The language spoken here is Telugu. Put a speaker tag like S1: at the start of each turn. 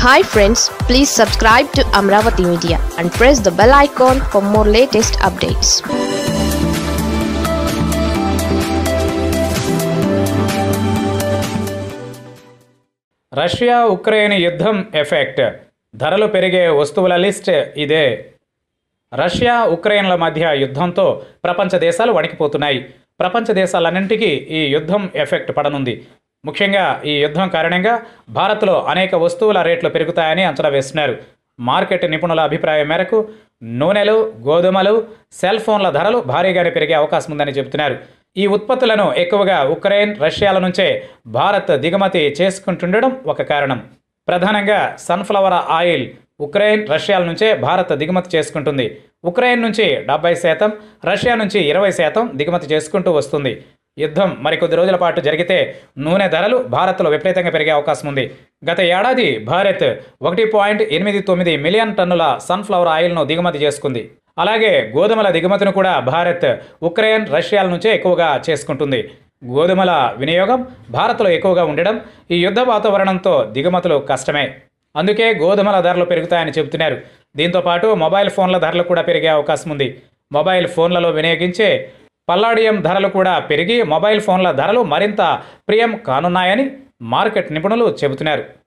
S1: hi friends please subscribe to Amaravati media and press the bell icon for more latest updates
S2: Russia Ukraine యుద్ధం ఎఫెక్ట్ ధరలు పెరిగే వస్తువుల లిస్ట్ ఇదే రష్యా ఉక్రెయిన్ల మధ్య యుద్ధంతో ప్రపంచ దేశాలు వణికిపోతున్నాయి ప్రపంచ దేశాలన్నింటికీ ఈ యుద్ధం ఎఫెక్ట్ పడనుంది ముఖ్యంగా ఈ యుద్ధం కారణంగా భారత్లో అనేక వస్తువుల రేట్లు పెరుగుతాయని అంచనా వేస్తున్నారు మార్కెట్ నిపుణుల అభిప్రాయం మేరకు నూనెలు గోధుమలు సెల్ ఫోన్ల ధరలు భారీగానే పెరిగే అవకాశం ఉందని చెబుతున్నారు ఈ ఉత్పత్తులను ఎక్కువగా ఉక్రెయిన్ రష్యాల నుంచే భారత్ దిగుమతి చేసుకుంటుండడం ఒక కారణం ప్రధానంగా సన్ఫ్లవర్ ఆయిల్ ఉక్రెయిన్ రష్యాల నుంచే భారత్ దిగుమతి చేసుకుంటుంది ఉక్రెయిన్ నుంచి డెబ్బై శాతం రష్యా నుంచి ఇరవై శాతం దిగుమతి చేసుకుంటూ వస్తుంది యుద్ధం మరికొద్ది రోజుల పాటు జరిగితే నూనె ధరలు భారత్లో విపరీతంగా పెరిగే అవకాశం ఉంది గత ఏడాది భారత్ ఒకటి పాయింట్ ఎనిమిది తొమ్మిది మిలియన్ టన్నుల సన్ఫ్లవర్ ఆయిల్ను దిగుమతి చేసుకుంది అలాగే గోధుమల దిగుమతిని కూడా భారత్ ఉక్రెయిన్ రష్యాల నుంచే ఎక్కువగా చేసుకుంటుంది గోధుమల వినియోగం భారత్లో ఎక్కువగా ఉండడం ఈ యుద్ధ వాతావరణంతో దిగుమతులు కష్టమే అందుకే గోధుమల ధరలు పెరుగుతాయని చెబుతున్నారు దీంతో పాటు మొబైల్ ఫోన్ల ధరలు కూడా పెరిగే అవకాశం ఉంది మొబైల్ ఫోన్లలో వినియోగించే పల్లాడియం ధరలు కూడా పెరిగి మొబైల్ ఫోన్ల ధరలు మరింత ప్రియం కానున్నాయని మార్కెట్ నిపుణులు చెబుతున్నారు